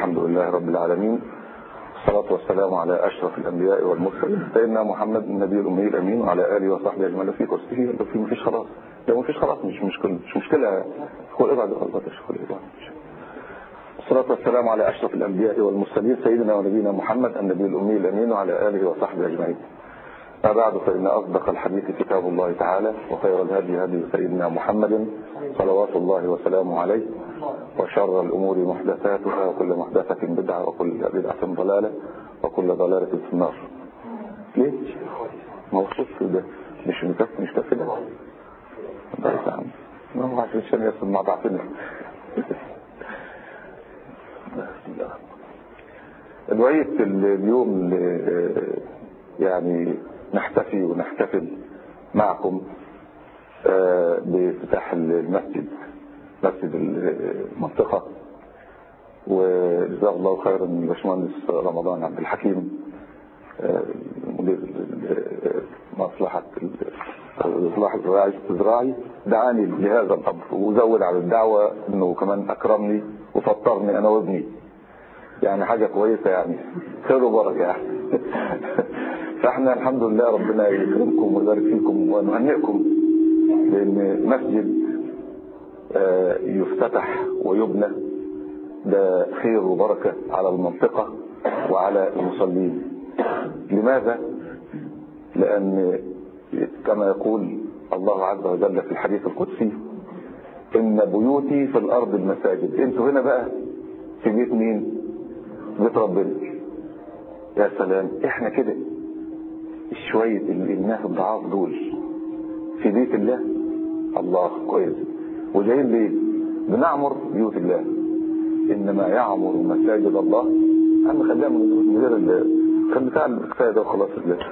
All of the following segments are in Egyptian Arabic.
الحمد لله رب العالمين الصلاة والسلام على أشرف الأنبياء والمرسلين سيدنا محمد النبي الأمي الأمين وعلى آله وصحبه أجمعين في كرسيه لو في مفيش خلاص لو مفيش خلاص مش مشكلة مش مشكلة خد ابعد خلاص خد ابعد الصلاة والسلام على أشرف الأنبياء والمرسلين سيدنا ونبينا محمد النبي الأمي الأمين وعلى آله وصحبه أجمعين ما بعد فإن أصدق الحديث كتاب الله تعالى وخير الهدي هدي سيدنا محمد صلوات الله وسلامه عليه وشر الأمور محدثاتها وكل محدثة بدعة وكل بدعة ضلالة وكل ضلالة في النار ليه؟ ما هو شوف ده مش مكف مش كفده ده يا عم ما هو عشان يصل مع ضعفنا الوعيد اليوم يعني نحتفي ونحتفل معكم بافتتاح المسجد مسجد المنطقة وجزاه الله خيرا الباشمهندس رمضان عبد الحكيم مدير مصلحة الإصلاح الزراعي الزراعي دعاني لهذا الأمر وزود على الدعوة انه كمان اكرمني وفطرني انا وابني يعني حاجة كويسة يعني خير وبركة يعني فاحنا الحمد لله ربنا يكرمكم ويبارك فيكم ونهنئكم لان مسجد يفتتح ويبنى ده خير وبركة على المنطقة وعلى المصلين لماذا لان كما يقول الله عز وجل في الحديث القدسي ان بيوتي في الارض المساجد انتوا هنا بقى في بيت مين بيت ربنا يا سلام احنا كده شوية الناس الضعاف دول في بيت الله الله كويس وجايين ليه بنعمر بيوت الله انما يعمر مساجد الله اهم خليها من غير كان بتاع الكفايه ده وخلاص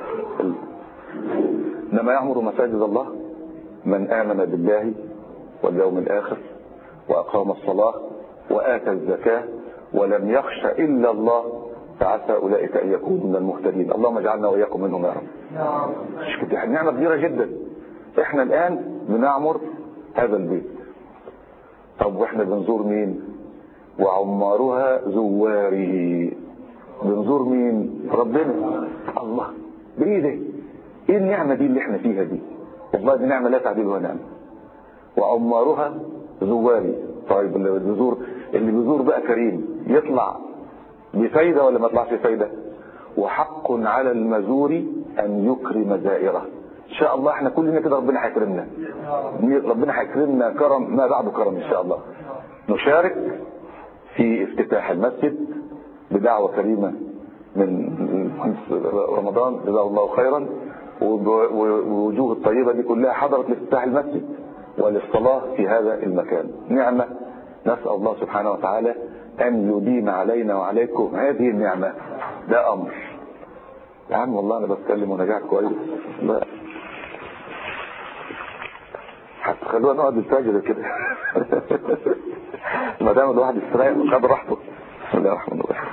انما يعمر مساجد الله من امن بالله واليوم الاخر واقام الصلاه واتى الزكاه ولم يخش الا الله فعسى اولئك ان يكونوا من المهتدين اللهم اجعلنا واياكم منهم يا رب مش كده نعمه كبيره جدا احنا الان بنعمر هذا البيت طب واحنا بنزور مين وعمارها زواره بنزور مين ربنا الله بايده ايه النعمه دي اللي احنا فيها دي والله دي نعمه لا تعدلها نعمه وعمارها زواري طيب اللي بيزور اللي بيزور بقى كريم يطلع بفايدة ولا ما يطلعش بفايدة وحق على المزور أن يكرم زائره إن شاء الله احنا كلنا كده ربنا هيكرمنا ربنا هيكرمنا كرم ما بعده كرم إن شاء الله نشارك في افتتاح المسجد بدعوة كريمة من رمضان جزاه الله خيرا والوجوه الطيبة دي كلها حضرت لافتتاح المسجد وللصلاة في هذا المكان نعمة نسأل الله سبحانه وتعالى أن يديم علينا وعليكم هذه النعمة ده أمر يا عم والله أنا بتكلم ونجاح كويس لا هتخلوها نقعد نستاجر كده ما دام الواحد يستريح وخد راحته بسم الله الرحمن الرحيم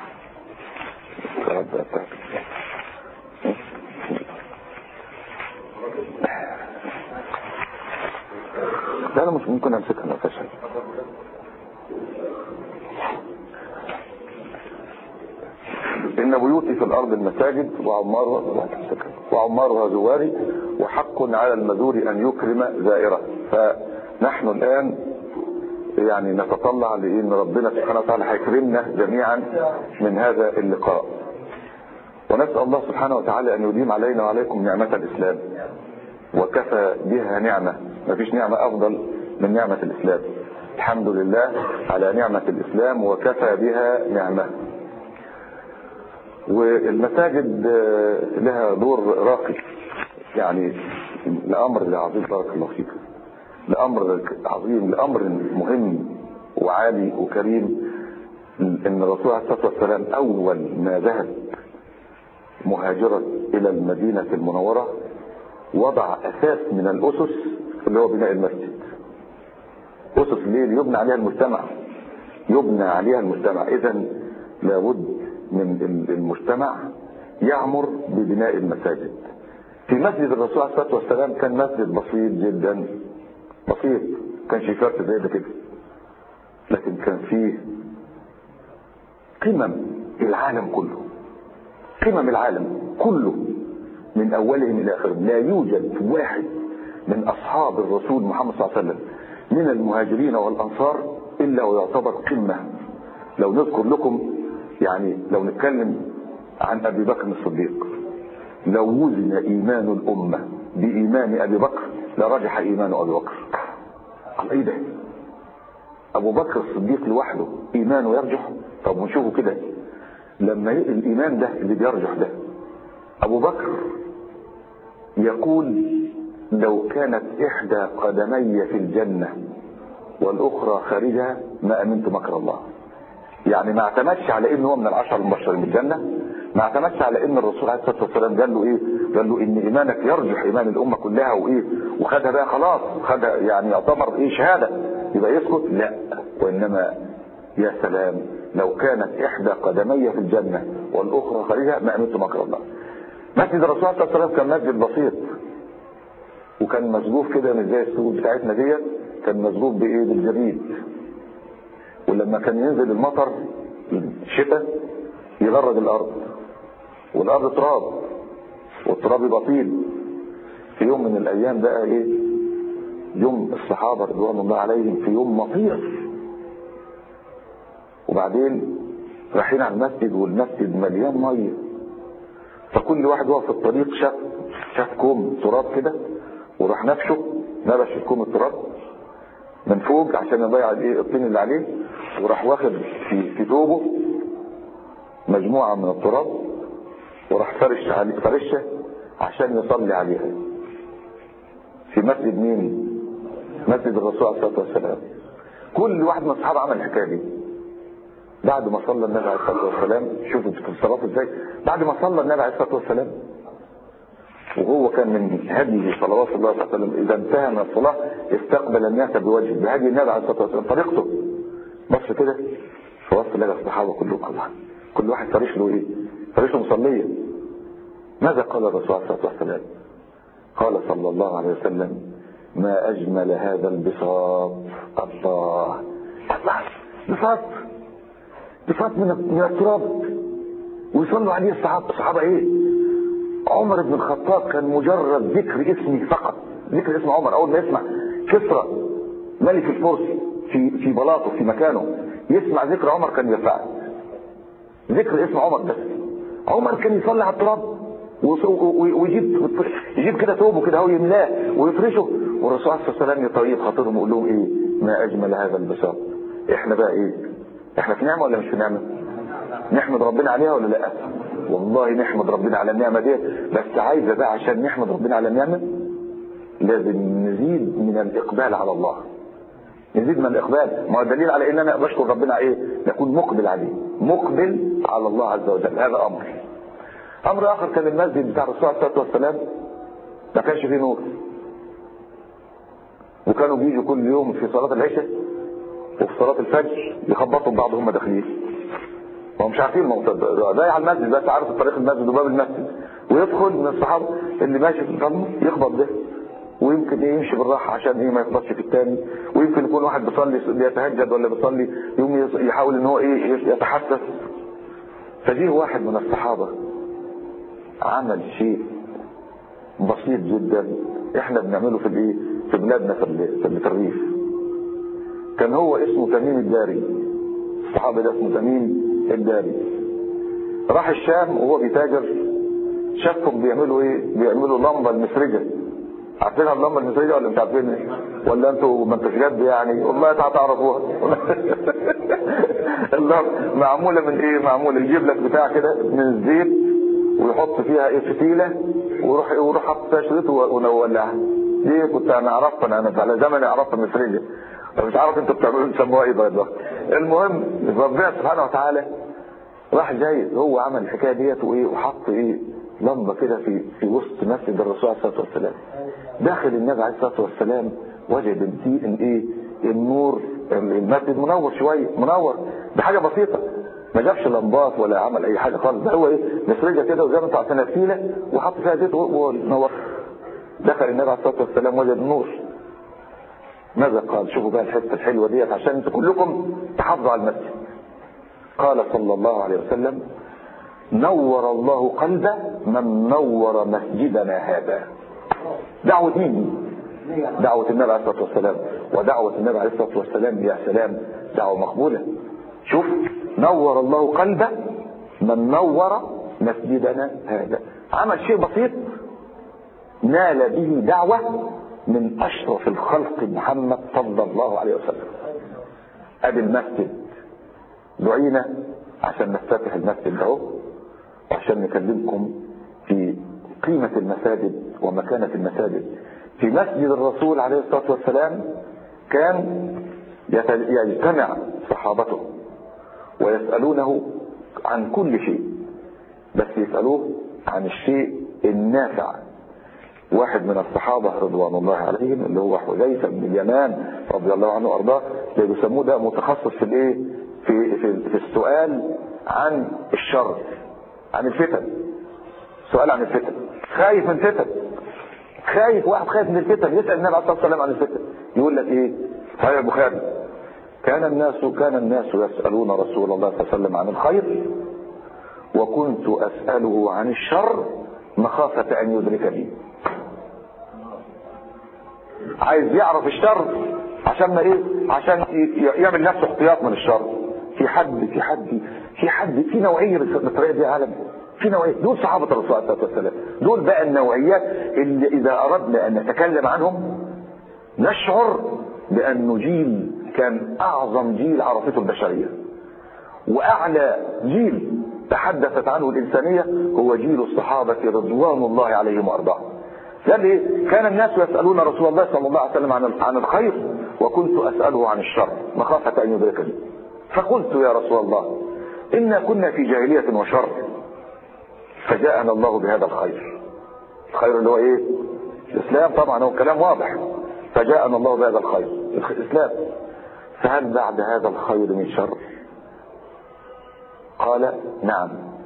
لا انا مش ممكن امسكها ما فيهاش إن بيوتي في الأرض المساجد وعمارها وعمارها زواري وحق على المزور أن يكرم زائره فنحن الآن يعني نتطلع لأن ربنا سبحانه وتعالى هيكرمنا جميعا من هذا اللقاء ونسأل الله سبحانه وتعالى أن يديم علينا وعليكم نعمة الإسلام وكفى بها نعمة ما فيش نعمة أفضل من نعمة الإسلام الحمد لله على نعمة الإسلام وكفى بها نعمة والمساجد لها دور راقي يعني لأمر عظيم بارك الله فيك لأمر عظيم لأمر مهم وعالي وكريم ان الرسول عليه الصلاة والسلام أول ما ذهب مهاجرا إلى المدينة المنورة وضع أساس من الأسس اللي هو بناء المسجد أسس ليه يبنى عليها المجتمع يبنى عليها المجتمع إذا لابد من المجتمع يعمر ببناء المساجد في مسجد الرسول عليه الصلاة والسلام كان مسجد بسيط جدا بسيط كان شي فرق زي ده كده لكن كان فيه قمم العالم كله قمم العالم كله من أولهم إلى آخرهم لا يوجد واحد من أصحاب الرسول محمد صلى الله عليه وسلم من المهاجرين والأنصار إلا ويعتبر قمة لو نذكر لكم يعني لو نتكلم عن أبي بكر الصديق لو وزن إيمان الأمة بإيمان أبي بكر لرجح إيمان أبي بكر على إيه ده أبو بكر الصديق لوحده إيمانه يرجح طب ونشوفه كده لما الإيمان ده اللي بيرجح ده أبو بكر يقول لو كانت إحدى قدمي في الجنة والأخرى خارجها ما أمنت مكر الله يعني ما اعتمدش على انه هو من العشر المبشرين بالجنه ما اعتمدش على ان الرسول عليه الصلاه والسلام قال له ايه قال له ان ايمانك يرجح ايمان الامه كلها وايه وخدها بقى خلاص خدها يعني يعتبر ايه شهاده يبقى يسكت لا وانما يا سلام لو كانت احدى قدمي في الجنه والاخرى خارجها ما امنت مكر الله مسجد الرسول عليه الصلاه والسلام كان مسجد بسيط وكان مسجوف كده مش زي السوق بتاعتنا ديت كان مسجوف بايه بالجريد ولما كان ينزل المطر الشتاء يغرد الارض والارض تراب والتراب يبقى طين في يوم من الايام بقى ايه يوم الصحابه رضوان الله عليهم في يوم مطير وبعدين رايحين على المسجد والمسجد مليان ميه فكل واحد وهو في الطريق شاف شاف كوم تراب كده وراح نفشه نبش الكوم التراب من فوق عشان يضيع الايه الطين اللي عليه وراح واخد في في ثوبه مجموعه من التراب وراح فرش عليه فرشه عشان يصلي عليها في مسجد مين مسجد الرسول عليه الصلاه والسلام كل واحد من الصحابه عمل الحكايه دي بعد ما صلى النبي عليه الصلاه والسلام شوفوا في الصلاه ازاي بعد ما صلى النبي عليه الصلاه والسلام وهو كان من هديه صلوات الله عليه وسلم اذا انتهى من الصلاه استقبل الناس بوجهه بهدي النبي عليه الصلاه والسلام طريقته بص كده فوسط لقى الصحابه كلهم الله كل واحد فرش له ايه؟ فرش له مصليه ماذا قال الرسول عليه الصلاه والسلام؟ قال صلى الله عليه وسلم ما اجمل هذا البساط الله الله بساط بساط من من التراب ويصلوا عليه الصحابه الصحابه ايه؟ عمر بن الخطاب كان مجرد ذكر اسمه فقط ذكر اسم عمر اول ما يسمع كسرى ملك الفرس في في بلاطه في مكانه يسمع ذكر عمر كان يرفع ذكر اسم عمر بس عمر كان يصلي على التراب ويجيب يجيب كده ثوبه كده هو يملاه ويفرشه والرسول عليه الصلاه والسلام يطيب خاطرهم ويقول لهم ايه ما اجمل هذا البساط احنا بقى ايه احنا في نعمه ولا مش في نعمه نحمد ربنا عليها ولا لا والله نحمد ربنا على النعمه دي بس عايزه بقى عشان نحمد ربنا على النعمه لازم نزيد من الاقبال على الله نزيد من الاقبال ما هو دليل على ان انا بشكر ربنا ايه نكون مقبل عليه مقبل على الله عز وجل هذا امر امر اخر كان المسجد بتاع الرسول عليه الصلاه والسلام ما كانش فيه نور وكانوا بيجوا كل يوم في صلاه العشاء وفي صلاه الفجر يخبطوا ببعض هم داخلين هو مش عارفين الموضوع ده ضايع المسجد بس عارف طريق المسجد وباب المسجد ويدخل من الصحابه اللي ماشي في الضلمه يخبط ده ويمكن ايه يمشي بالراحه عشان ايه ما يخبطش في الثاني ويمكن يكون واحد بيصلي بيتهجد ولا بيصلي يوم يحاول ان هو ايه يتحسس فجيه واحد من الصحابه عمل شيء بسيط جدا احنا بنعمله في الايه في بلادنا في في الريف كان هو اسمه تميم الداري الصحابي ده اسمه تميم الداري راح الشام وهو بيتاجر شافهم بيعملوا ايه بيعملوا لمبه المسرجه عارفينها اللمبه المسرجه ولا مش عارفينها ولا انتوا ما انتوش جد يعني والله تعرفوها اللمبه معموله من ايه معموله يجيب لك بتاع كده من الزيت ويحط فيها ايه فتيله ويروح ويروح حاطط فيها شريط ونولعها دي كنت انا عرفت انا على زمني عرفت المسرجه فمش عارف انتوا بتعملوا بتسموها ايه بقى المهم ربنا سبحانه وتعالى راح جاي هو عمل الحكايه ديت وايه وحط ايه لمبه كده في في وسط مسجد الرسول عليه الصلاه والسلام داخل النبي عليه الصلاه والسلام وجد ان ايه النور المسجد منور شويه منور بحاجه بسيطه ما جابش لمبات ولا عمل اي حاجه خالص ده هو ايه مسرجه كده وزي ما انتوا عارفين فتيله وحط فيها زيت ونور دخل النبي عليه الصلاه والسلام وجد النور ماذا قال شوفوا بقى الحته الحلوه ديت عشان انتوا كلكم تحافظوا على المسجد قال صلى الله عليه وسلم نور الله قلب من نور مسجدنا هذا دعوة مين دعوة النبي عليه الصلاة والسلام ودعوة النبي عليه الصلاة والسلام يا سلام دعوة مقبولة شوف نور الله قلب من نور مسجدنا هذا عمل شيء بسيط نال به دعوة من أشرف الخلق محمد صلى الله عليه وسلم أدي المسجد دعينا عشان نفتتح المسجد ده وعشان نكلمكم في قيمة المساجد ومكانة المساجد في مسجد الرسول عليه الصلاة والسلام كان يجتمع صحابته ويسألونه عن كل شيء بس يسألوه عن الشيء النافع واحد من الصحابة رضوان الله عليهم اللي هو حذيفة بن اليمان رضي الله عنه وارضاه اللي بيسموه ده متخصص في الايه في, في, في السؤال عن الشر عن الفتن سؤال عن الفتن خايف من فتن خايف واحد خايف من الفتن يسأل النبي عليه الصلاة والسلام عن الفتن يقول لك ايه صحيح البخاري كان الناس كان الناس يسألون رسول الله صلى الله عليه وسلم عن الخير وكنت أسأله عن الشر مخافة أن يدركني عايز يعرف الشر عشان ما ايه عشان يعمل نفسه احتياط من الشر في حد في حد في حد في نوعيه من الطريقه دي عالم في نوعيه دول صحابه الرسول عليه الصلاه والسلام دول بقى النوعيات اللي اذا اردنا ان نتكلم عنهم نشعر بانه جيل كان اعظم جيل عرفته البشريه واعلى جيل تحدثت عنه الانسانيه هو جيل الصحابه رضوان الله عليهم وارضاهم قال ايه كان الناس يسالون رسول الله صلى الله عليه وسلم عن عن الخير وكنت اساله عن الشر مخافه ان يدركني فقلت يا رسول الله انا كنا في جاهليه وشر فجاءنا الله بهذا الخير الخير اللي هو ايه الاسلام طبعا هو كلام واضح فجاءنا الله بهذا الخير الاسلام فهل بعد هذا الخير من شر قال نعم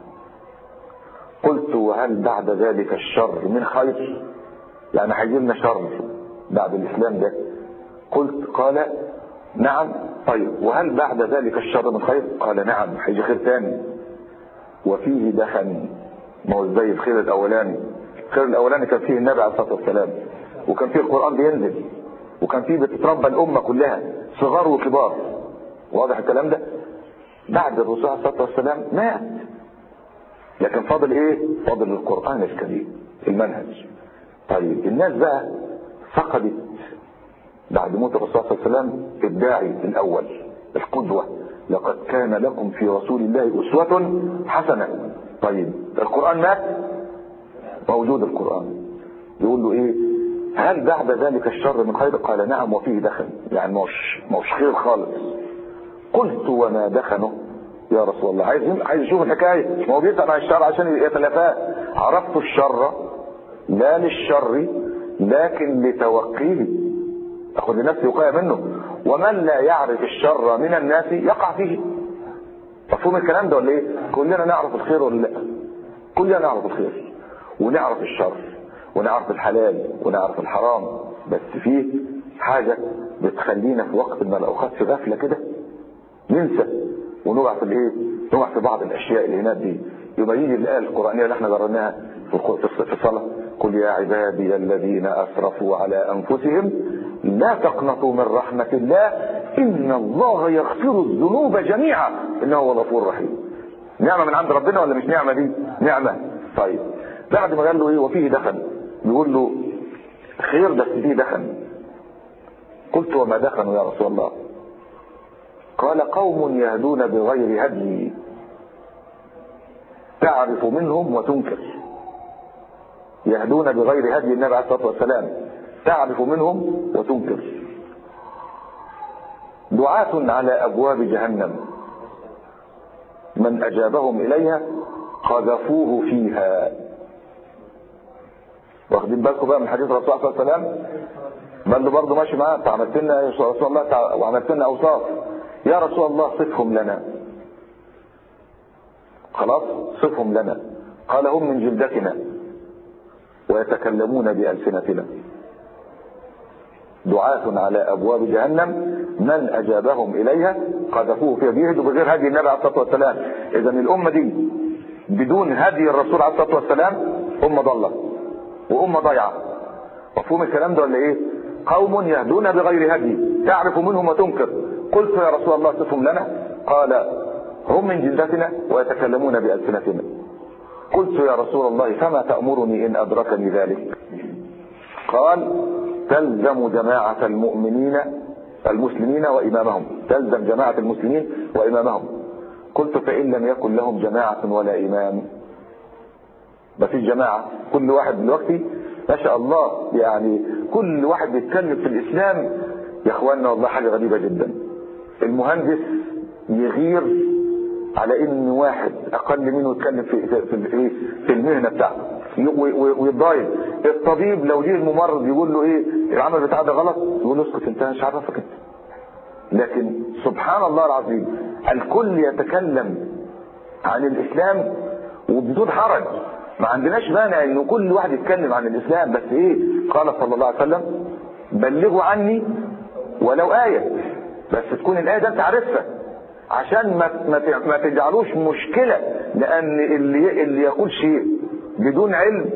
قلت وهل بعد ذلك الشر من خير يعني هيجي لنا شر بعد الاسلام ده قلت قال نعم طيب وهل بعد ذلك الشر من خير قال نعم هيجي خير تاني وفيه دخن ما هو زي الخير الاولاني الخير الاولاني كان فيه النبي عليه الصلاه والسلام وكان فيه القران بينزل وكان فيه بتتربى الامه كلها صغار وكبار واضح الكلام ده بعد الرسول عليه الصلاه والسلام مات لكن فاضل ايه فاضل القران الكريم المنهج طيب الناس بقى فقدت بعد موت الرسول صلى الله عليه وسلم الداعي الاول القدوه لقد كان لكم في رسول الله اسوه حسنه طيب القران مات موجود القران يقول له ايه هل بعد ذلك الشر من خير قال نعم وفيه دخن يعني مش مش خير خالص قلت وما دخنه يا رسول الله عايز عايز يشوف الحكايه ما هو بيسال عن الشر عشان يتلافاه عرفت الشر لا للشر لكن لتوقيه اخذ لنفسي وقايه منه ومن لا يعرف الشر من الناس يقع فيه مفهوم الكلام ده ولا ايه كلنا نعرف الخير ولا لا كلنا نعرف الخير ونعرف الشر ونعرف الحلال ونعرف الحرام بس فيه حاجه بتخلينا في وقت من الاوقات في غفله كده ننسى ونقع في الايه نقع في بعض الاشياء اللي هناك دي يبقى يجي الايه القرانيه اللي احنا قرأناها في الصلاه قل يا عبادي الذين اسرفوا على انفسهم لا تقنطوا من رحمه الله ان الله يغفر الذنوب جميعا انه هو الغفور الرحيم نعمه من عند ربنا ولا مش نعمه دي نعمه طيب بعد ما قال له ايه وفيه دخن يقول له خير بس فيه دخن قلت وما دخنوا يا رسول الله قال قوم يهدون بغير هدي تعرف منهم وتنكر يهدون بغير هدي النبي عليه الصلاه والسلام تعرف منهم وتنكر دعاة على ابواب جهنم من اجابهم اليها قذفوه فيها واخدين بالكم بقى من حديث الرسول صلى الله عليه وسلم بل برضه ماشي معاه انت عملت لنا يا رسول الله وعملت لنا اوصاف يا رسول الله صفهم لنا خلاص صفهم لنا قال هم من جلدتنا ويتكلمون بألسنتنا دعاة على أبواب جهنم من أجابهم إليها قذفوه في بيهدوا بغير هدي النبي عليه الصلاة والسلام إذا الأمة دي بدون هدي الرسول عليه الصلاة والسلام أمة ضالة وأمة ضيعة مفهوم الكلام ده ولا إيه قوم يهدون بغير هدي تعرف منهم وتنكر قلت يا رسول الله صفهم لنا قال هم من جلدتنا ويتكلمون بألسنتنا قلت يا رسول الله فما تأمرني إن أدركني ذلك قال تلزم جماعة المؤمنين المسلمين وإمامهم تلزم جماعة المسلمين وإمامهم قلت فإن لم يكن لهم جماعة ولا إمام بس الجماعة كل واحد دلوقتي ما شاء الله يعني كل واحد بيتكلم في الإسلام يا اخواننا والله حاجة غريبة جدا المهندس يغير على ان واحد اقل منه يتكلم في في في, في المهنه بتاعته ويتضايق الطبيب لو جه الممرض يقول له ايه العمل بتاعه ده غلط يقول له اسكت انت مش عارفك انت لكن سبحان الله العظيم الكل يتكلم عن الاسلام وبدون حرج ما عندناش مانع انه كل واحد يتكلم عن الاسلام بس ايه قال صلى الله عليه وسلم بلغوا عني ولو آية بس تكون الآية ده انت عارفها عشان ما ما ما تجعلوش مشكلة لأن اللي اللي يقول شيء بدون علم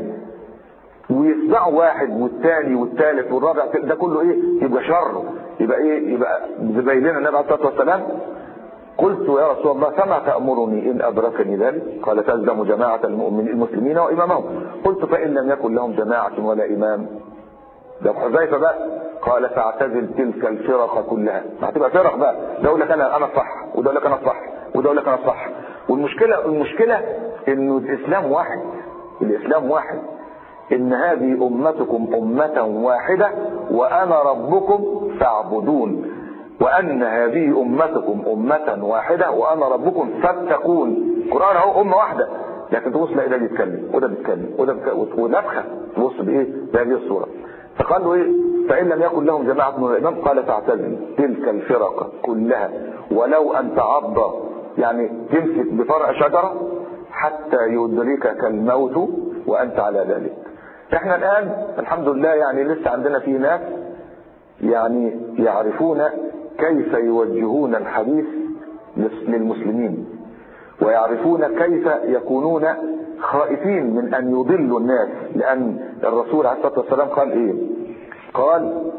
ويسمعه واحد والثاني والثالث والرابع ده كله ايه يبقى شر يبقى ايه يبقى زي لنا النبي عليه الصلاه والسلام قلت يا رسول الله فما تأمرني إن أدركني ذلك قال تلزم جماعة المؤمنين المسلمين وإمامهم قلت فإن لم يكن لهم جماعة ولا إمام ده حذيفة بقى قال فاعتزل تلك الفرق كلها هتبقى فرق بقى ده يقول لك انا انا الصح وده يقول لك انا الصح وده يقول لك انا الصح والمشكله المشكله انه الاسلام واحد الاسلام واحد ان هذه امتكم امه واحده وانا ربكم فاعبدون وان هذه امتكم امه واحده وانا ربكم فاتقون القران اهو امه واحده لكن تبص لا ده بيتكلم وده بيتكلم وده بيتكلم ونفخه تبص بايه بهذه الصوره فقال له ايه فإن لم يكن لهم جماعة من الإمام قال فاعتزل تلك الفرق كلها ولو أن تعض يعني تمسك بفرع شجرة حتى يدركك الموت وأنت على ذلك احنا الآن الحمد لله يعني لسه عندنا في ناس يعني يعرفون كيف يوجهون الحديث للمسلمين ويعرفون كيف يكونون خائفين من أن يضلوا الناس لأن الرسول عليه الصلاة والسلام قال إيه قال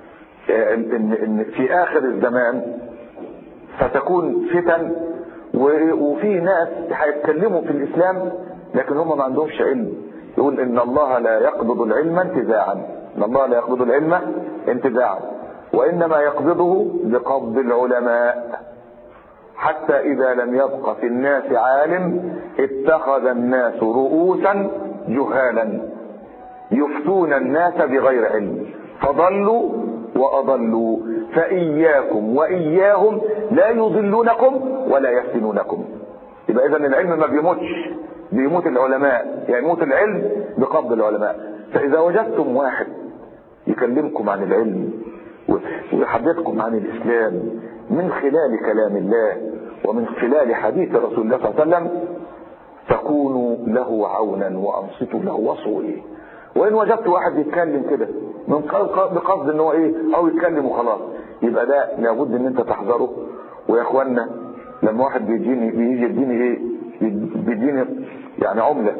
إن, إن في آخر الزمان ستكون فتن وفي ناس هيتكلموا في الإسلام لكن هم ما عندهمش علم يقول إن الله لا يقبض العلم انتزاعا إن الله لا يقبض العلم انتزاعا وإنما يقبضه بقبض العلماء حتى إذا لم يبق في الناس عالم اتخذ الناس رؤوسا جهالا يفتون الناس بغير علم فضلوا وأضلوا فإياكم وإياهم لا يضلونكم ولا يفتنونكم يبقى إذا العلم ما بيموتش بيموت العلماء يعني يموت العلم بقبض العلماء فإذا وجدتم واحد يكلمكم عن العلم ويحدثكم عن الإسلام من خلال كلام الله ومن خلال حديث رسول الله صلى الله عليه وسلم تكونوا له عونا وانصتوا له وصوا ايه وان وجدت واحد يتكلم كده من بقصد ان هو ايه او يتكلم وخلاص يبقى ده لابد ان انت تحذره ويا اخوانا لما واحد بيجيني بيجي يديني ايه بيديني يعني عمله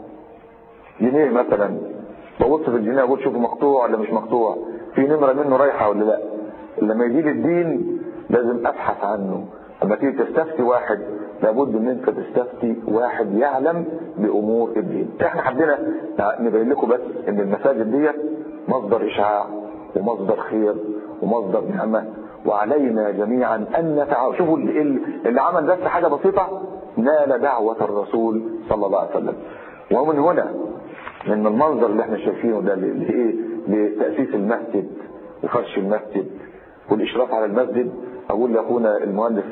جنيه مثلا ببص في الجنيه اقول شوف مقطوع ولا مش مقطوع في نمره منه رايحه ولا لا لما يجي لي الدين لازم ابحث عنه لما تيجي تستفتي واحد لابد ان انت تستفتي واحد يعلم بامور الدين احنا حبينا نبين لكم بس ان المساجد ديت مصدر اشعاع ومصدر خير ومصدر نعمه وعلينا جميعا ان نتعاون شوفوا اللي عمل بس حاجه بسيطه نال دعوه الرسول صلى الله عليه وسلم ومن هنا من المنظر اللي احنا شايفينه ده لايه لتاسيس المسجد وفرش المسجد والاشراف على المسجد اقول لاخونا المهندس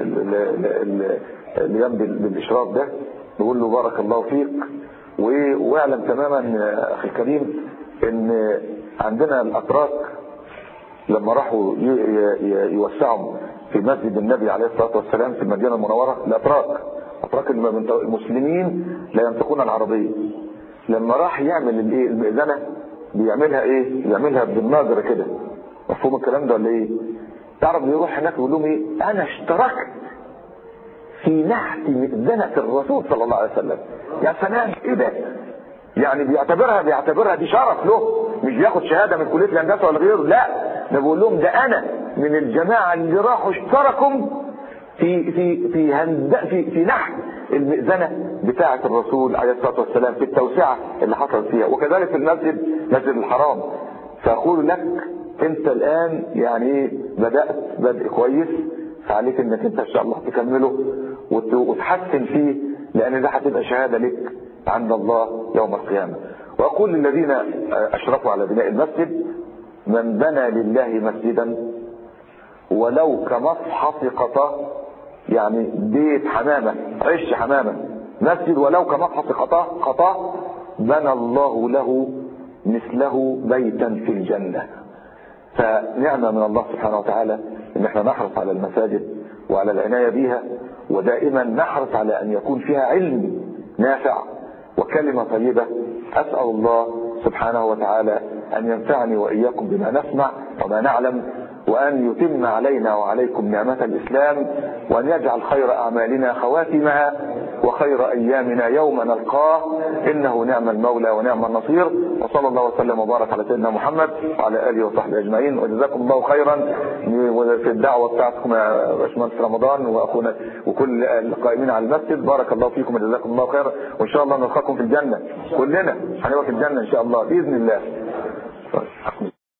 اللي يمضي بالاشراف ده نقول له بارك الله فيك واعلم تماما اخي الكريم ان عندنا الاتراك لما راحوا يوسعوا في مسجد النبي عليه الصلاه والسلام في المدينه المنوره الاتراك اتراك المسلمين لا ينطقون العربيه لما راح يعمل الايه المئذنه بيعملها ايه؟ بيعملها بالناظر كده مفهوم الكلام ده ولا ايه؟ تعرف يروح هناك يقول لهم ايه انا اشتركت في نحت مئذنة الرسول صلى الله عليه وسلم يا سلام ايه ده يعني بيعتبرها بيعتبرها دي شرف له مش بياخد شهاده من كليه الهندسه ولا غيره لا ده بيقول لهم ده انا من الجماعه اللي راحوا اشتركوا في في في هند في في نحت المئذنه بتاعه الرسول عليه الصلاه والسلام في التوسعه اللي حصلت فيها وكذلك في المسجد مسجد الحرام فاقول لك انت الان يعني بدات بدء كويس فعليك انك انت ان شاء الله تكمله وتحسن فيه لان ده هتبقى شهاده لك عند الله يوم القيامه واقول للذين اشرفوا على بناء المسجد من بنى لله مسجدا ولو كمصحف قطاه يعني بيت حمامه عش حمامه مسجد ولو كمصحف قطاه قطاه بنى الله له مثله بيتا في الجنه فنعمه من الله سبحانه وتعالى ان احنا نحرص على المساجد وعلى العنايه بها ودائما نحرص على ان يكون فيها علم نافع وكلمه طيبه اسال الله سبحانه وتعالى ان ينفعني واياكم بما نسمع وما نعلم وأن يتم علينا وعليكم نعمة الإسلام وأن يجعل خير أعمالنا خواتمها وخير أيامنا يوم نلقاه إنه نعم المولى ونعم النصير وصلى الله وسلم وبارك على سيدنا محمد وعلى آله وصحبه أجمعين وجزاكم الله خيرا في الدعوة بتاعتكم يا باشمهندس رمضان وأخونا وكل القائمين على المسجد بارك الله فيكم وجزاكم الله خيرا وإن شاء الله نلقاكم في الجنة كلنا هنبقى في الجنة إن شاء الله بإذن الله